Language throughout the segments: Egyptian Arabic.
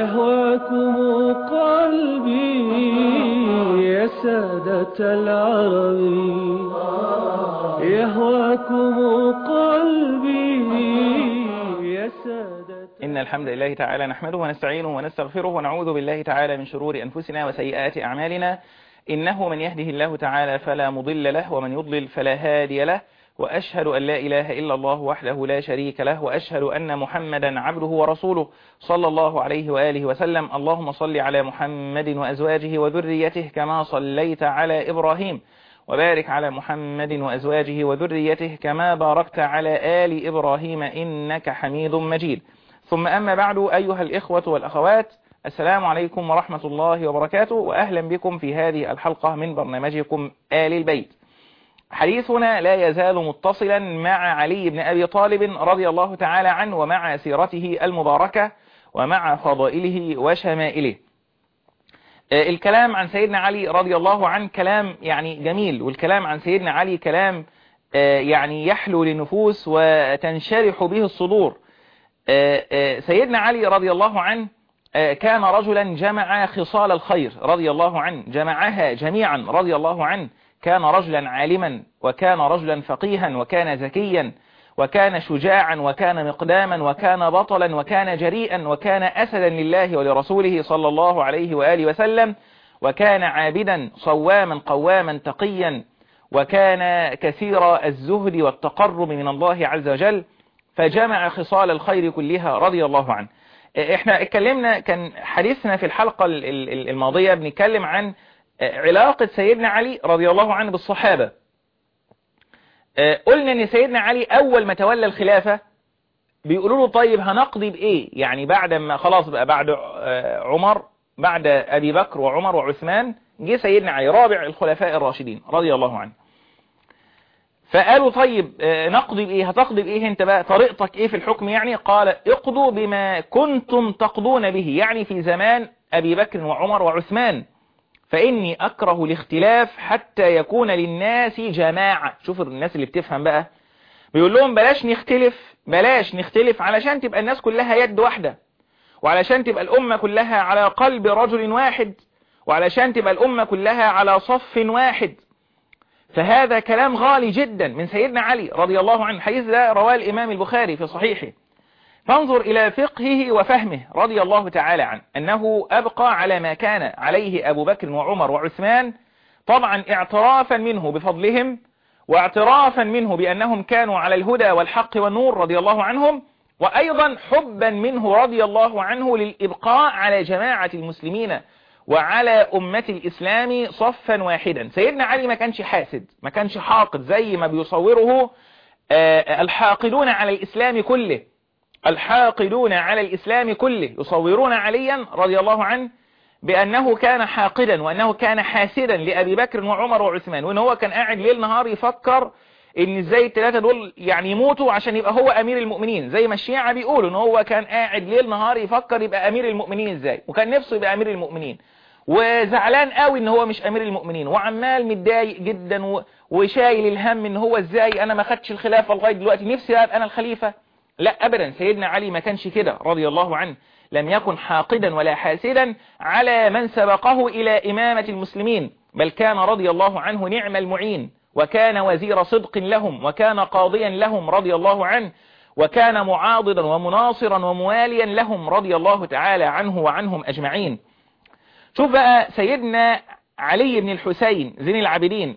يهواكم قلبي يا سادة العرب يهواكم قلبي يا سادة إن الحمد لله تعالى نحمده ونستعينه ونستغفره ونعوذ بالله تعالى من شرور أنفسنا وسيئات أعمالنا إنه من يهده الله تعالى فلا مضل له ومن يضلل فلا هادي له وأشهد أن لا إله إلا الله وحده لا شريك له وأشهد أن محمدا عبده ورسوله صلى الله عليه وآله وسلم اللهم صل على محمد وأزواجه وذريته كما صليت على إبراهيم وبارك على محمد وأزواجه وذريته كما باركت على آل إبراهيم إنك حميد مجيد ثم أما بعد أيها الإخوة والأخوات السلام عليكم ورحمة الله وبركاته وأهلا بكم في هذه الحلقة من برنامجكم آل البيت حديثنا لا يزال متصلا مع علي بن أبي طالب رضي الله تعالى عنه ومع سيرته المباركة ومع فضائله وشمائله الكلام عن سيدنا علي رضي الله عنه كلام يعني جميل والكلام عن سيدنا علي كلام يعني يحلو للنفوس وتنشرح به الصدور سيدنا علي رضي الله عنه كان رجلا جمع خصال الخير رضي الله عنه جمعها جميعا رضي الله عنه كان رجلا عالما وكان رجلا فقيها وكان ذكيا وكان شجاعا وكان مقداما وكان بطلا وكان جريئا وكان أسدا لله ولرسوله صلى الله عليه وآله وسلم وكان عابدا صواما قواما تقيا وكان كثير الزهد والتقرب من الله عز وجل فجمع خصال الخير كلها رضي الله عنه احنا اتكلمنا كان حديثنا في الحلقة الماضية بنتكلم عن علاقة سيدنا علي رضي الله عنه بالصحابة قلنا ان سيدنا علي اول ما تولى الخلافة بيقولوا له طيب هنقضي بايه يعني بعد ما خلاص بقى بعد عمر بعد ابي بكر وعمر وعثمان جه سيدنا علي رابع الخلفاء الراشدين رضي الله عنه فقالوا طيب نقضي بايه هتقضي بايه انت بقى طريقتك ايه في الحكم يعني قال اقضوا بما كنتم تقضون به يعني في زمان ابي بكر وعمر وعثمان فإني أكره الاختلاف حتى يكون للناس جماعة شوف الناس اللي بتفهم بقى بيقول لهم بلاش نختلف بلاش نختلف علشان تبقى الناس كلها يد واحدة وعلشان تبقى الأمة كلها على قلب رجل واحد وعلشان تبقى الأمة كلها على صف واحد فهذا كلام غالي جدا من سيدنا علي رضي الله عنه حديث ده رواه الإمام البخاري في صحيحه فانظر إلى فقهه وفهمه رضي الله تعالى عنه أنه أبقى على ما كان عليه أبو بكر وعمر وعثمان طبعا اعترافا منه بفضلهم واعترافا منه بأنهم كانوا على الهدى والحق والنور رضي الله عنهم وأيضا حبا منه رضي الله عنه للإبقاء على جماعة المسلمين وعلى أمة الإسلام صفا واحدا سيدنا علي ما كانش حاسد ما كانش حاقد زي ما بيصوره الحاقدون على الإسلام كله الحاقدون على الإسلام كله يصورون عليا رضي الله عنه بأنه كان حاقدا وأنه كان حاسدا لأبي بكر وعمر وعثمان وأن هو كان قاعد ليل نهار يفكر ان ازاي الثلاثه دول يعني يموتوا عشان يبقى هو امير المؤمنين زي ما الشيعة بيقولوا ان هو كان قاعد ليل نهار يفكر يبقى امير المؤمنين ازاي وكان نفسه يبقى امير المؤمنين وزعلان قوي ان هو مش امير المؤمنين وعمال متضايق جدا وشايل الهم ان هو ازاي انا ما خدتش الخلافه لغايه دلوقتي نفسي ابقى انا الخليفه لا أبدا سيدنا علي ما كانش كده رضي الله عنه لم يكن حاقدا ولا حاسدا على من سبقه إلى إمامة المسلمين بل كان رضي الله عنه نعم المعين وكان وزير صدق لهم وكان قاضيا لهم رضي الله عنه وكان معاضدا ومناصرا ومواليا لهم رضي الله تعالى عنه وعنهم أجمعين شوف بقى سيدنا علي بن الحسين زين العابدين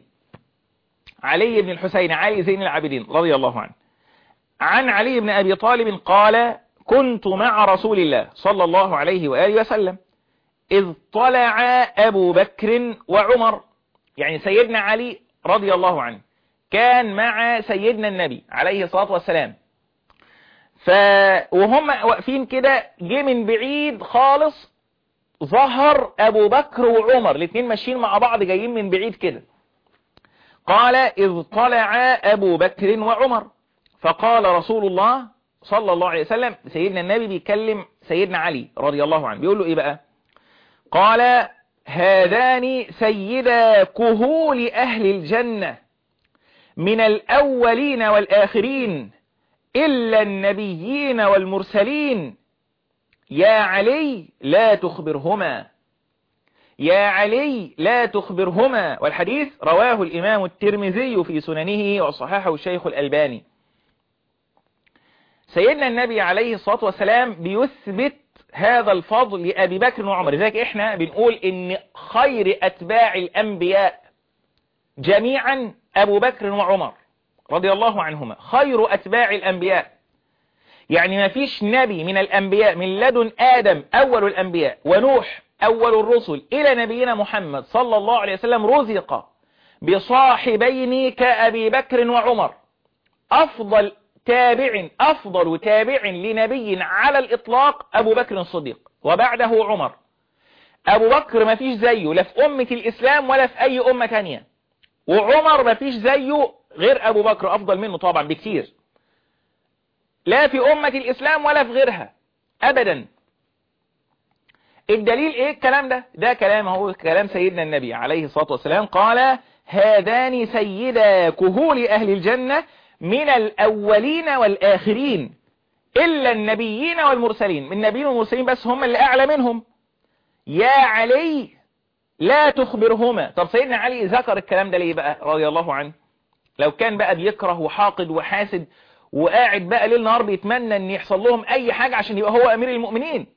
علي بن الحسين علي زين العابدين رضي الله عنه عن علي بن أبي طالب قال كنت مع رسول الله صلى الله عليه وآله وسلم إذ طلع أبو بكر وعمر يعني سيدنا علي رضي الله عنه كان مع سيدنا النبي عليه الصلاة والسلام ف... وهم واقفين كده جه من بعيد خالص ظهر أبو بكر وعمر الاثنين ماشيين مع بعض جايين من بعيد كده قال إذ طلع أبو بكر وعمر فقال رسول الله صلى الله عليه وسلم سيدنا النبي بيكلم سيدنا علي رضي الله عنه بيقول له ايه بقى قال هذان سيدا كهول أهل الجنة من الأولين والآخرين إلا النبيين والمرسلين يا علي لا تخبرهما يا علي لا تخبرهما والحديث رواه الإمام الترمذي في سننه وصححه الشيخ الألباني سيدنا النبي عليه الصلاة والسلام بيثبت هذا الفضل لأبي بكر وعمر لذلك احنا بنقول ان خير أتباع الأنبياء جميعا أبو بكر وعمر رضي الله عنهما خير أتباع الأنبياء يعني ما فيش نبي من الأنبياء من لدن آدم أول الأنبياء ونوح أول الرسل إلى نبينا محمد صلى الله عليه وسلم رزق بصاحبين كأبي بكر وعمر أفضل تابع أفضل تابع لنبي على الإطلاق أبو بكر الصديق وبعده عمر أبو بكر ما فيش زيه لا في أمة الإسلام ولا في أي أمة تانية وعمر ما فيش زيه غير أبو بكر أفضل منه طبعا بكتير لا في أمة الإسلام ولا في غيرها أبدا الدليل إيه الكلام ده ده كلام هو كلام سيدنا النبي عليه الصلاة والسلام قال هذان سيدا كهول أهل الجنة من الأولين والآخرين إلا النبيين والمرسلين من النبيين والمرسلين بس هم اللي أعلى منهم يا علي لا تخبرهما طب سيدنا علي ذكر الكلام ده ليه بقى رضي الله عنه لو كان بقى بيكره وحاقد وحاسد وقاعد بقى ليل نهار بيتمنى ان يحصل لهم اي حاجة عشان يبقى هو امير المؤمنين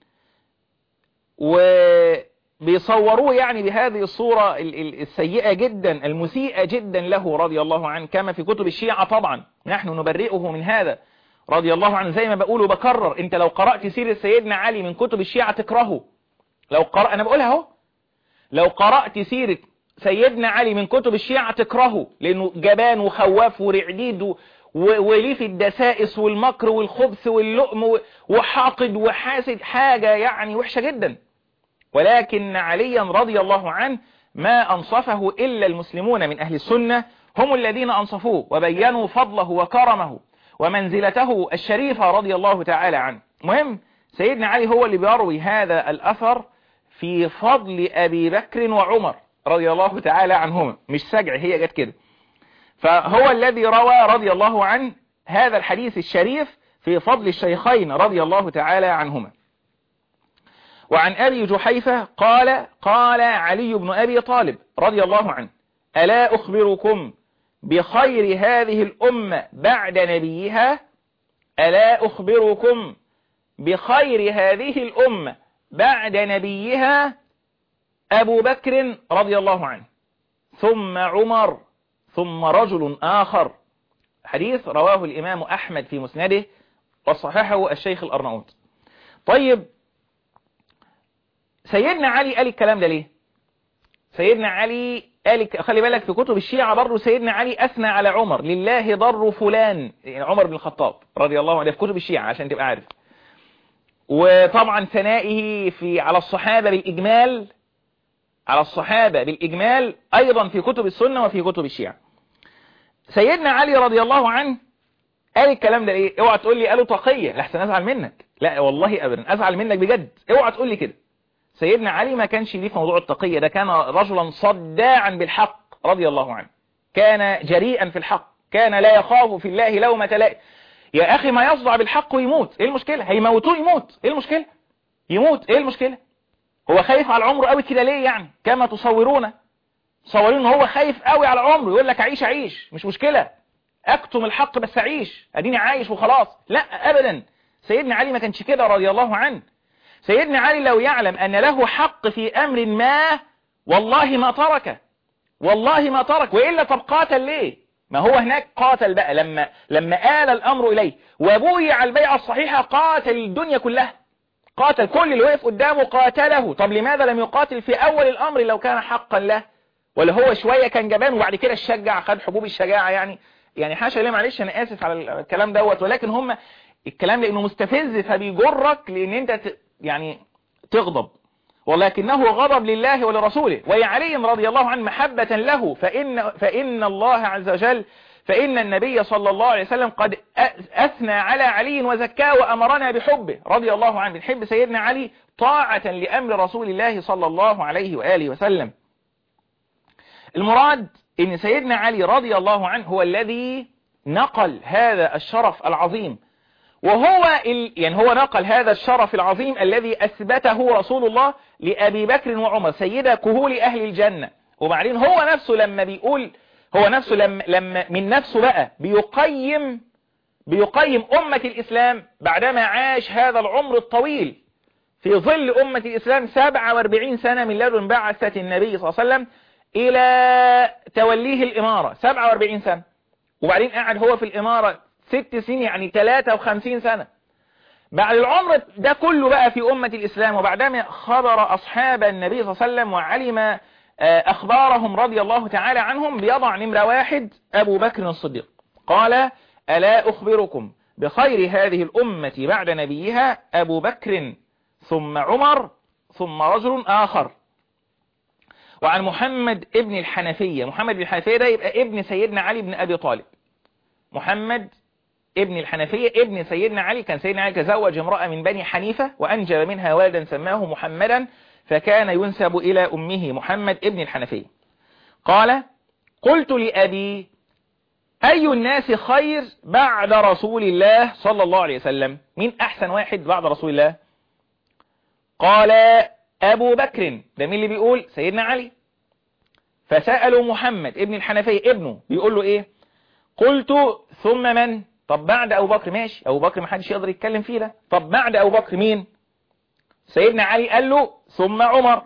وبيصوروه يعني بهذه الصورة السيئة جدا المسيئة جدا له رضي الله عنه كما في كتب الشيعة طبعا نحن نبرئه من هذا رضي الله عنه زي ما بقول وبكرر انت لو قرأت سيرة سيدنا علي من كتب الشيعة تكرهه لو قرأ انا بقولها اهو لو قرأت سيرة سيدنا علي من كتب الشيعة تكرهه لانه جبان وخواف ورعديد و... وليه في الدسائس والمكر والخبث واللؤم وحاقد وحاسد حاجة يعني وحشة جدا ولكن عليا رضي الله عنه ما أنصفه إلا المسلمون من أهل السنة هم الذين أنصفوه وبينوا فضله وكرمه ومنزلته الشريفة رضي الله تعالى عنه مهم سيدنا علي هو اللي بيروي هذا الأثر في فضل أبي بكر وعمر رضي الله تعالى عنهما مش سجع هي جت كده فهو الذي روى رضي الله عنه هذا الحديث الشريف في فضل الشيخين رضي الله تعالى عنهما وعن أبي جحيفة قال قال علي بن أبي طالب رضي الله عنه ألا أخبركم بخير هذه الأمة بعد نبيها ألا أخبركم بخير هذه الأمة بعد نبيها أبو بكر رضي الله عنه ثم عمر ثم رجل آخر حديث رواه الإمام أحمد في مسنده وصححه الشيخ الأرناؤوط طيب سيدنا علي قال الكلام ده ليه سيدنا علي قال خلي بالك في كتب الشيعة برضه سيدنا علي أثنى على عمر لله ضر فلان يعني عمر بن الخطاب رضي الله عنه في كتب الشيعة عشان تبقى عارف وطبعا ثنائه في على الصحابة بالإجمال على الصحابة بالإجمال أيضا في كتب السنة وفي كتب الشيعة سيدنا علي رضي الله عنه قال الكلام ده ايه اوعى تقول لي قالوا تقية لحسن ازعل منك لا والله ابدا ازعل منك بجد اوعى تقول لي كده سيدنا علي ما كانش ليه في موضوع التقية ده كان رجلا صداعا بالحق رضي الله عنه كان جريئا في الحق كان لا يخاف في الله لومة لائم يا اخي ما يصدع بالحق ويموت ايه المشكلة هيموتوه يموت ايه المشكلة يموت ايه المشكلة هو خايف على عمره قوي كده ليه يعني كما تصورون تصورون هو خايف قوي على عمره يقول لك عيش عيش مش مشكلة اكتم الحق بس عيش اديني عايش وخلاص لا ابدا سيدنا علي ما كانش كده رضي الله عنه سيدنا علي لو يعلم ان له حق في امر ما والله ما تركه والله ما ترك وإلا طب قاتل ليه ما هو هناك قاتل بقى لما لما آل الأمر إليه وبويع البيعة الصحيحة قاتل الدنيا كلها قاتل كل اللي وقف قدامه قاتله طب لماذا لم يقاتل في أول الأمر لو كان حقا له ولا هو شوية كان جبان وبعد كده الشجع خد حبوب الشجاعة يعني يعني حاشا ليه معلش أنا آسف على الكلام دوت ولكن هم الكلام لأنه مستفز فبيجرك لأن أنت ت... يعني تغضب ولكنه غضب لله ولرسوله ولعلي رضي الله عنه محبة له فإن, فإن الله عز وجل فإن النبي صلى الله عليه وسلم قد أثنى على علي وزكاه وأمرنا بحبه رضي الله عنه بنحب سيدنا علي طاعة لأمر رسول الله صلى الله عليه وآله وسلم المراد ان سيدنا علي رضي الله عنه هو الذي نقل هذا الشرف العظيم وهو ال... يعني هو نقل هذا الشرف العظيم الذي أثبته رسول الله لأبي بكر وعمر سيدة كهول أهل الجنة وبعدين هو نفسه لما بيقول هو نفسه لما, لما من نفسه بقى بيقيم بيقيم أمة الإسلام بعدما عاش هذا العمر الطويل في ظل أمة الإسلام 47 سنة من لدن بعثة النبي صلى الله عليه وسلم إلى توليه الإمارة 47 سنة وبعدين قعد هو في الإمارة ست سنين يعني 53 سنة بعد العمر ده كله بقى في أمة الإسلام وبعدما خبر أصحاب النبي صلى الله عليه وسلم وعلم أخبارهم رضي الله تعالى عنهم بيضع نمرة واحد أبو بكر الصديق قال ألا أخبركم بخير هذه الأمة بعد نبيها أبو بكر ثم عمر ثم رجل آخر وعن محمد ابن الحنفية محمد بن الحنفية ده يبقى ابن سيدنا علي بن أبي طالب محمد ابن الحنفية ابن سيدنا علي كان سيدنا علي تزوج امرأة من بني حنيفة وأنجب منها ولدا سماه محمدا فكان ينسب إلى أمه محمد ابن الحنفية قال قلت لأبي أي الناس خير بعد رسول الله صلى الله عليه وسلم مين أحسن واحد بعد رسول الله قال أبو بكر ده مين اللي بيقول سيدنا علي فسألوا محمد ابن الحنفية ابنه بيقول له إيه قلت ثم من طب بعد أبو بكر ماشي أبو بكر ما حدش يقدر يتكلم فيه ده طب بعد أبو بكر مين سيدنا علي قال له ثم عمر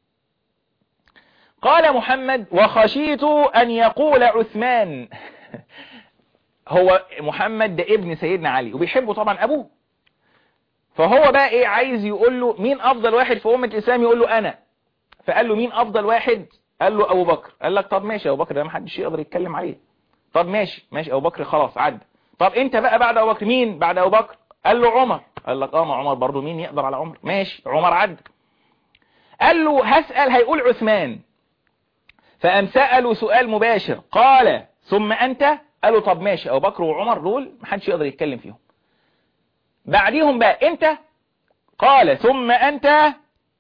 قال محمد وخشيت أن يقول عثمان هو محمد ده ابن سيدنا علي وبيحبه طبعا أبوه فهو بقى ايه عايز يقول له مين افضل واحد في امة الاسلام يقول له انا فقال له مين افضل واحد قال له ابو بكر قال لك طب ماشي ابو بكر ده ما حدش يقدر يتكلم عليه طب ماشي ماشي ابو بكر خلاص عدى طب انت بقى بعد ابو بكر مين بعد ابو بكر قال له عمر قال لك اه ما عمر برضه مين يقدر على عمر ماشي عمر عدى قال له هسأل هيقول عثمان فقام سأله سؤال مباشر قال ثم انت قال له طب ماشي ابو بكر وعمر دول ما حدش يقدر يتكلم فيهم بعديهم بقى انت قال ثم انت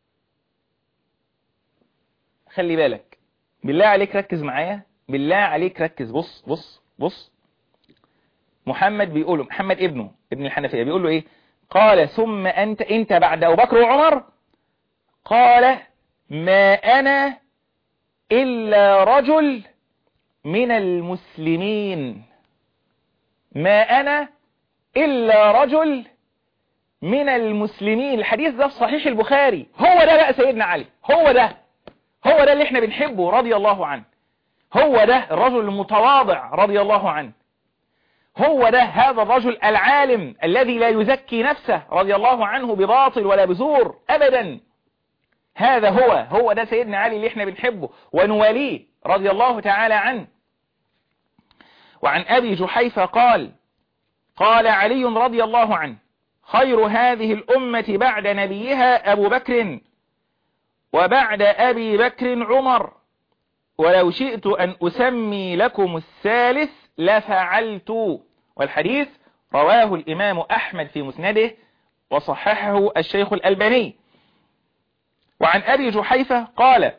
خلي بالك بالله عليك ركز معايا بالله عليك ركز بص بص بص محمد بيقوله محمد ابنه ابن الحنفية بيقول له ايه قال ثم انت انت بعد ابو بكر وعمر قال ما انا الا رجل من المسلمين ما انا الا رجل من المسلمين الحديث ده في صحيح البخاري هو ده بقى سيدنا علي هو ده هو ده اللي احنا بنحبه رضي الله عنه هو ده الرجل المتواضع رضي الله عنه هو ده هذا الرجل العالم الذي لا يزكي نفسه رضي الله عنه بباطل ولا بزور أبدا هذا هو هو ده سيدنا علي اللي احنا بنحبه ونواليه رضي الله تعالى عنه وعن أبي جحيفة قال قال علي رضي الله عنه خير هذه الأمة بعد نبيها أبو بكر وبعد أبي بكر عمر ولو شئت أن أسمي لكم الثالث لفعلت والحديث رواه الإمام أحمد في مسنده وصححه الشيخ الألباني وعن أبي جحيفة قال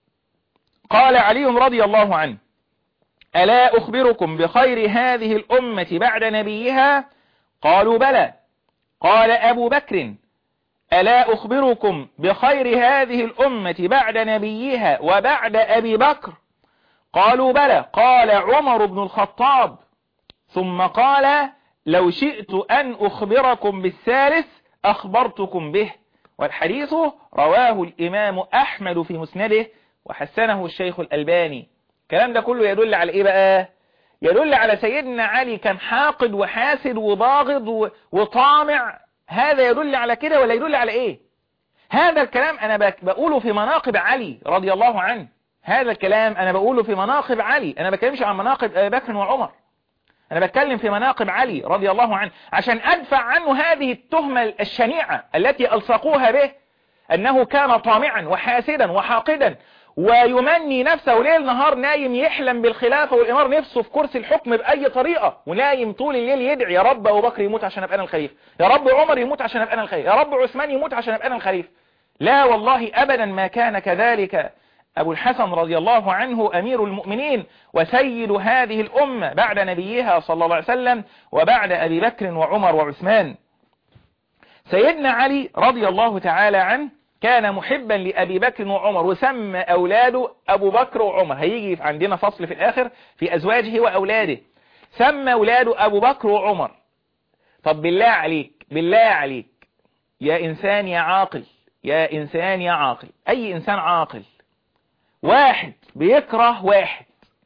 قال علي رضي الله عنه ألا أخبركم بخير هذه الأمة بعد نبيها قالوا بلى قال أبو بكر ألا أخبركم بخير هذه الأمة بعد نبيها وبعد أبي بكر قالوا بلى قال عمر بن الخطاب ثم قال لو شئت أن أخبركم بالثالث أخبرتكم به والحديث رواه الإمام أحمد في مسنده وحسنه الشيخ الألباني الكلام ده كله يدل على إيه بقى يدل على سيدنا علي كان حاقد وحاسد وباغض وطامع هذا يدل على كده ولا يدل على ايه هذا الكلام انا بقوله في مناقب علي رضي الله عنه هذا الكلام انا بقوله في مناقب علي انا بتكلمش عن مناقب ابي بكر وعمر انا بتكلم في مناقب علي رضي الله عنه عشان ادفع عنه هذه التهمة الشنيعة التي الصقوها به انه كان طامعا وحاسدا وحاقدا ويمني نفسه ليل نهار نايم يحلم بالخلافة والإمار نفسه في كرسي الحكم بأي طريقة ونايم طول الليل يدعي يا رب أبو بكر يموت عشان أبقى أنا الخليفة يا رب عمر يموت عشان أبقى أنا الخليفة يا رب عثمان يموت عشان أبقى أنا الخليفة لا والله أبدا ما كان كذلك أبو الحسن رضي الله عنه أمير المؤمنين وسيد هذه الأمة بعد نبيها صلى الله عليه وسلم وبعد أبي بكر وعمر وعثمان سيدنا علي رضي الله تعالى عنه كان محبا لأبي بكر وعمر وسمى أولاده أبو بكر وعمر هيجي عندنا فصل في الآخر في أزواجه وأولاده سمى أولاده أبو بكر وعمر طب بالله عليك بالله عليك يا إنسان يا عاقل يا إنسان يا عاقل أي إنسان عاقل واحد بيكره واحد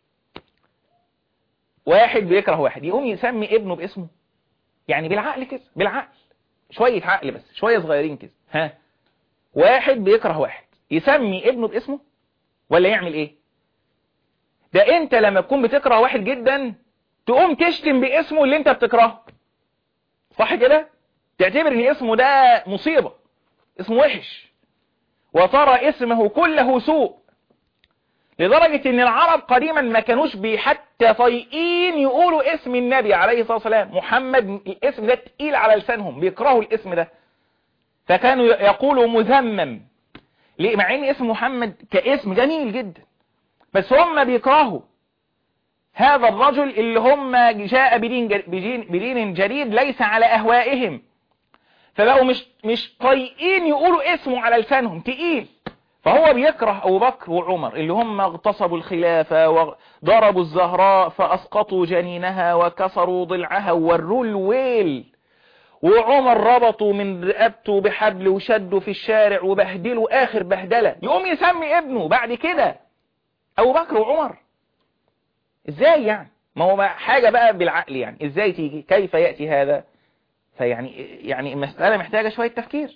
واحد بيكره واحد يقوم يسمي ابنه باسمه يعني بالعقل كده بالعقل شوية عقل بس شوية صغيرين كده ها واحد بيكره واحد يسمي ابنه باسمه ولا يعمل ايه ده انت لما تكون بتكره واحد جدا تقوم تشتم باسمه اللي انت بتكرهه صح كده تعتبر ان اسمه ده مصيبة اسمه وحش وترى اسمه كله سوء لدرجة ان العرب قديما ما كانوش بي حتى طايقين يقولوا اسم النبي عليه الصلاة والسلام محمد الاسم ده تقيل على لسانهم بيكرهوا الاسم ده فكانوا يقولوا مذمم ليه مع ان اسم محمد كاسم جميل جدا بس هم بيكرهوا هذا الرجل اللي هم جاء بدين, بدين, بدين جديد ليس على اهوائهم فبقوا مش مش طايقين يقولوا اسمه على لسانهم تقيل فهو بيكره أبو بكر وعمر اللي هم اغتصبوا الخلافة وضربوا الزهراء فأسقطوا جنينها وكسروا ضلعها ووروا الويل وعمر ربطوا من رقبته بحبل وشدوا في الشارع وبهدلوا آخر بهدلة يقوم يسمي ابنه بعد كده أبو بكر وعمر ازاي يعني ما هو حاجة بقى بالعقل يعني ازاي تيجي كيف يأتي هذا فيعني يعني المسألة محتاجة شوية تفكير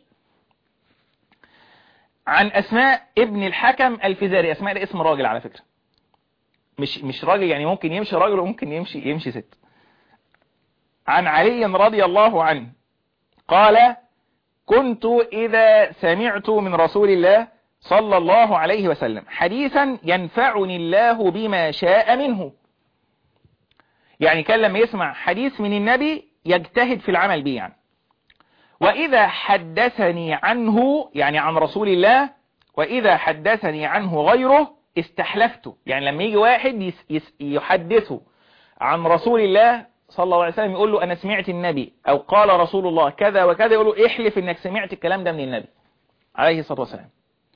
عن أسماء ابن الحكم الفزاري أسماء ده اسم راجل على فكرة مش مش راجل يعني ممكن يمشي راجل وممكن يمشي يمشي ست عن علي رضي الله عنه قال كنت إذا سمعت من رسول الله صلى الله عليه وسلم حديثا ينفعني الله بما شاء منه يعني كان لما يسمع حديث من النبي يجتهد في العمل به يعني وإذا حدثني عنه يعني عن رسول الله وإذا حدثني عنه غيره استحلفته يعني لما يجي واحد يس يس يحدثه عن رسول الله صلى الله عليه وسلم يقول له أنا سمعت النبي أو قال رسول الله كذا وكذا يقول له احلف إنك سمعت الكلام ده من النبي عليه الصلاة والسلام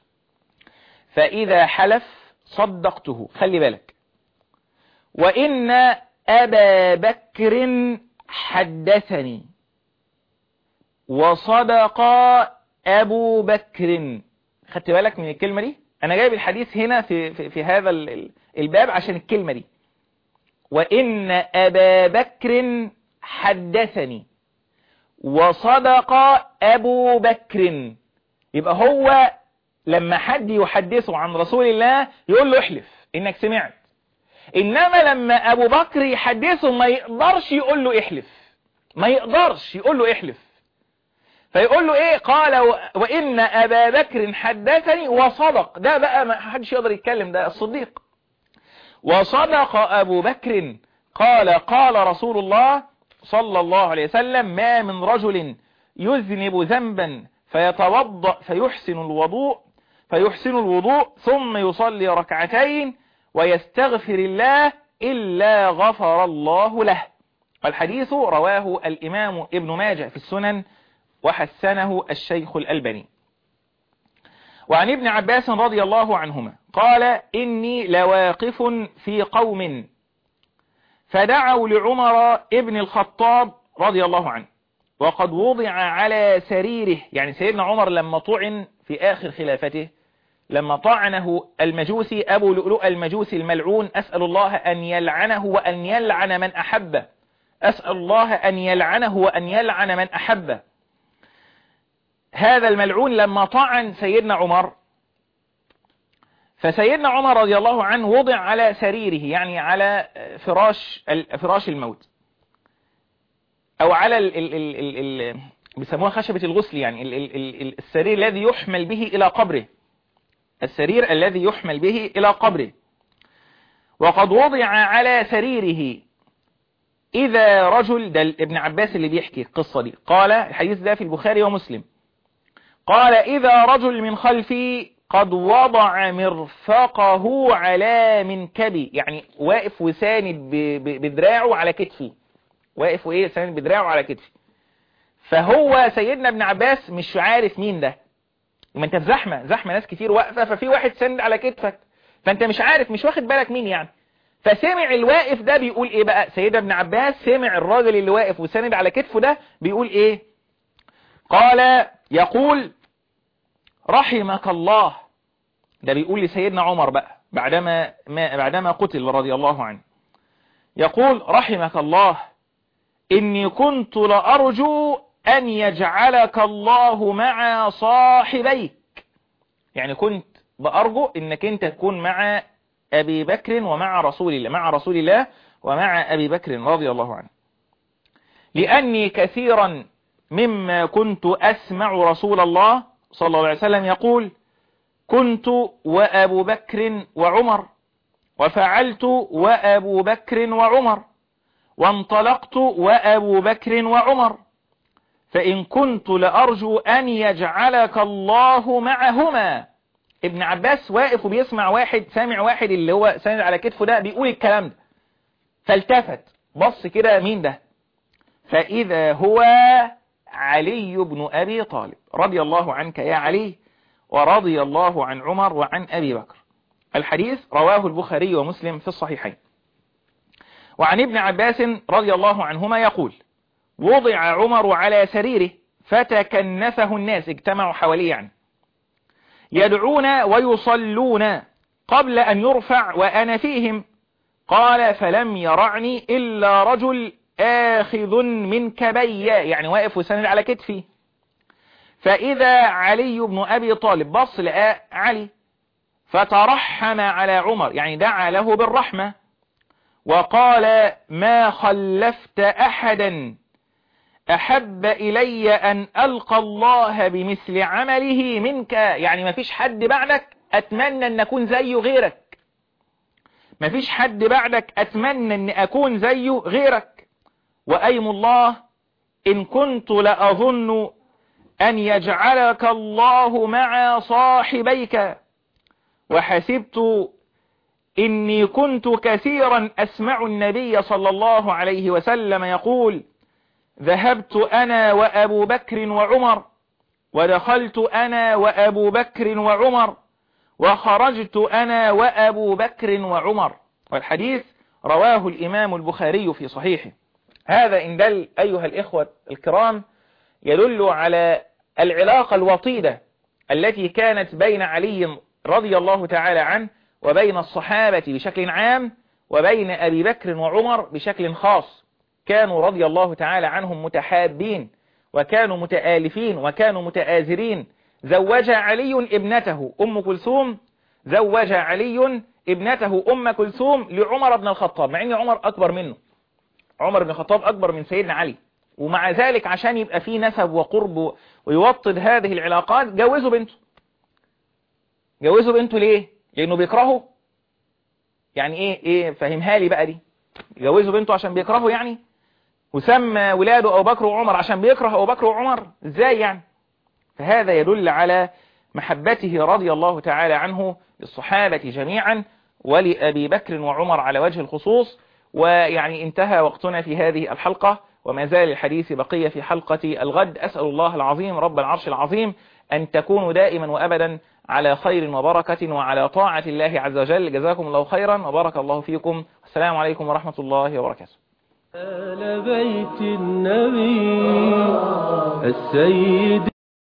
فإذا حلف صدقته خلي بالك وإن أبا بكر حدثني وصدق أبو بكر خدت بالك من الكلمة دي أنا جايب الحديث هنا في, في, في هذا الباب عشان الكلمة دي وإن أبا بكر حدثني وصدق أبو بكر يبقى هو لما حد يحدثه عن رسول الله يقول له احلف إنك سمعت إنما لما أبو بكر يحدثه ما يقدرش يقول له احلف ما يقدرش يقول له احلف فيقول له ايه قال وإن أبا بكر حدثني وصدق ده بقى ما حدش يقدر يتكلم ده الصديق وصدق أبو بكر قال قال رسول الله صلى الله عليه وسلم ما من رجل يذنب ذنبا فيتوضأ فيحسن الوضوء فيحسن الوضوء ثم يصلي ركعتين ويستغفر الله إلا غفر الله له والحديث رواه الإمام ابن ماجه في السنن وحسنه الشيخ الألباني وعن ابن عباس رضي الله عنهما قال إني لواقف في قوم فدعوا لعمر ابن الخطاب رضي الله عنه وقد وضع على سريره يعني سيدنا عمر لما طعن في آخر خلافته لما طعنه المجوسي أبو لؤلؤ المجوسي الملعون أسأل الله أن يلعنه وأن يلعن من أحبه أسأل الله أن يلعنه وأن يلعن من أحبه هذا الملعون لما طعن سيدنا عمر فسيدنا عمر رضي الله عنه وضع على سريره يعني على فراش فراش الموت أو على ال ال ال ال ال بيسموها خشبة الغسل يعني ال ال ال السرير الذي يحمل به إلى قبره السرير الذي يحمل به إلى قبره وقد وضع على سريره إذا رجل ده ابن عباس اللي بيحكي القصة دي قال الحديث ده في البخاري ومسلم قال إذا رجل من خلفي قد وضع مرفقه على منكبي يعني واقف وساند ب- ب- بدراعه على كتفي واقف وايه ساند بدراعه على كتفي فهو سيدنا ابن عباس مش عارف مين ده ما انت في زحمه زحمه ناس كتير واقفه ففي واحد ساند على كتفك فانت مش عارف مش واخد بالك مين يعني فسمع الواقف ده بيقول ايه بقى سيدنا ابن عباس سمع الراجل اللي واقف وساند على كتفه ده بيقول ايه قال يقول رحمك الله ده بيقول لسيدنا عمر بقى بعدما ما بعدما قتل رضي الله عنه يقول رحمك الله إني كنت لأرجو أن يجعلك الله مع صاحبيك يعني كنت بأرجو إنك أنت تكون مع أبي بكر ومع رسول الله مع رسول الله ومع أبي بكر رضي الله عنه لأني كثيرا مما كنت أسمع رسول الله صلى الله عليه وسلم يقول كنت وأبو بكر وعمر وفعلت وأبو بكر وعمر وانطلقت وأبو بكر وعمر فإن كنت لأرجو أن يجعلك الله معهما ابن عباس واقف وبيسمع واحد سامع واحد اللي هو ساند على كتفه ده بيقول الكلام ده فالتفت بص كده مين ده فإذا هو علي بن أبي طالب رضي الله عنك يا علي ورضي الله عن عمر وعن أبي بكر الحديث رواه البخاري ومسلم في الصحيحين وعن ابن عباس رضي الله عنهما يقول وضع عمر على سريره فتكنفه الناس اجتمعوا حواليه يعني يدعون ويصلون قبل أن يرفع وأنا فيهم قال فلم يرعني إلا رجل آخذ من كبي يعني واقف وسند على كتفي فإذا علي بن أبي طالب بص لقى علي فترحم على عمر يعني دعا له بالرحمة وقال ما خلفت أحدا أحب إلي أن ألقى الله بمثل عمله منك يعني ما فيش حد بعدك أتمنى أن أكون زيه غيرك ما فيش حد بعدك أتمنى أن أكون زيه غيرك وأيم الله إن كنت لأظن أن يجعلك الله مع صاحبيك وحسبت إني كنت كثيرا أسمع النبي صلى الله عليه وسلم يقول ذهبت أنا وأبو بكر وعمر ودخلت أنا وأبو بكر وعمر وخرجت أنا وأبو بكر وعمر والحديث رواه الإمام البخاري في صحيحه هذا إن دل أيها الإخوة الكرام يدل على العلاقة الوطيدة التي كانت بين علي رضي الله تعالى عنه وبين الصحابة بشكل عام وبين أبي بكر وعمر بشكل خاص كانوا رضي الله تعالى عنهم متحابين وكانوا متآلفين وكانوا متآزرين زوج علي ابنته أم كلثوم زوج علي ابنته أم كلثوم لعمر بن الخطاب مع أن عمر أكبر منه عمر بن الخطاب أكبر من سيدنا علي ومع ذلك عشان يبقى فيه نسب وقرب ويوطد هذه العلاقات جوزوا بنته جوزوا بنته ليه لأنه بيكرهه يعني ايه ايه فهمها لي بقى دي جوزوا بنته عشان بيكرهه يعني وسمى ولاده أبو بكر وعمر عشان بيكره أبو بكر وعمر ازاي يعني فهذا يدل على محبته رضي الله تعالى عنه للصحابة جميعا ولأبي بكر وعمر على وجه الخصوص ويعني انتهى وقتنا في هذه الحلقة وما زال الحديث بقية في حلقة الغد أسأل الله العظيم رب العرش العظيم أن تكونوا دائما وأبدا على خير وبركة وعلى طاعة الله عز وجل جزاكم الله خيرا وبارك الله فيكم السلام عليكم ورحمة الله وبركاته آل بيت النبي السيد